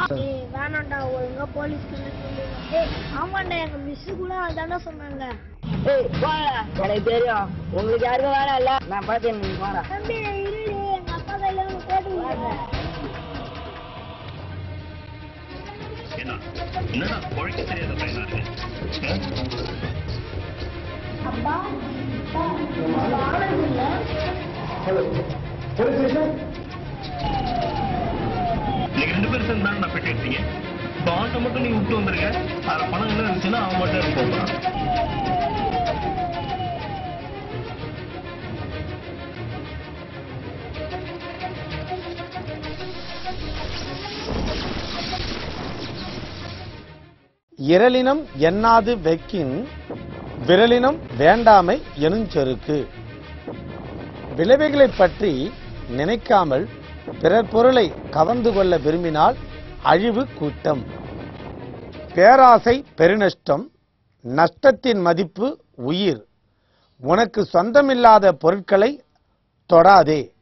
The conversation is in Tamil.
ஏய் வேணாம்டா ஒழுங்கா போலீஸ் கிட்ட சொல்லு ஏய் ஆமாண்டா எங்க மிஸ் கூட அதான்டா சொன்னாங்க ஏய் போடா எனக்கு தெரியும் உங்களுக்கு யாருக்கும் வேணாம் இல்ல நான் பார்த்து நீங்க போடா தம்பி இருடி எங்க அப்பா கையில ஒன்று போட்டு என்ன என்னடா பொழைக்க தெரியாத பையனா இருக்கு அப்பா ஆனந்த் இல்ல நீங்க ரெண்டு பேரும் சேர்ந்து தான் நான் பெட்டி எடுத்தீங்க பாண்டை மட்டும் நீங்க விட்டு வந்துருங்க அரை பணம் என்ன இருந்துச்சுன்னா அவன் மட்டும் எடுத்து போகிறான் இரளினம் எண்ணாது வெக்கின் விரலினம் வேண்டாமை எனுஞ்செருக்கு விளைவுகளைப் பற்றி நினைக்காமல் பிறர் பொருளை கவர்ந்து கொள்ள விரும்பினால் அழிவு கூட்டம் பேராசை பெருநஷ்டம் நஷ்டத்தின் மதிப்பு உயிர் உனக்கு சொந்தமில்லாத பொருட்களை தொடாதே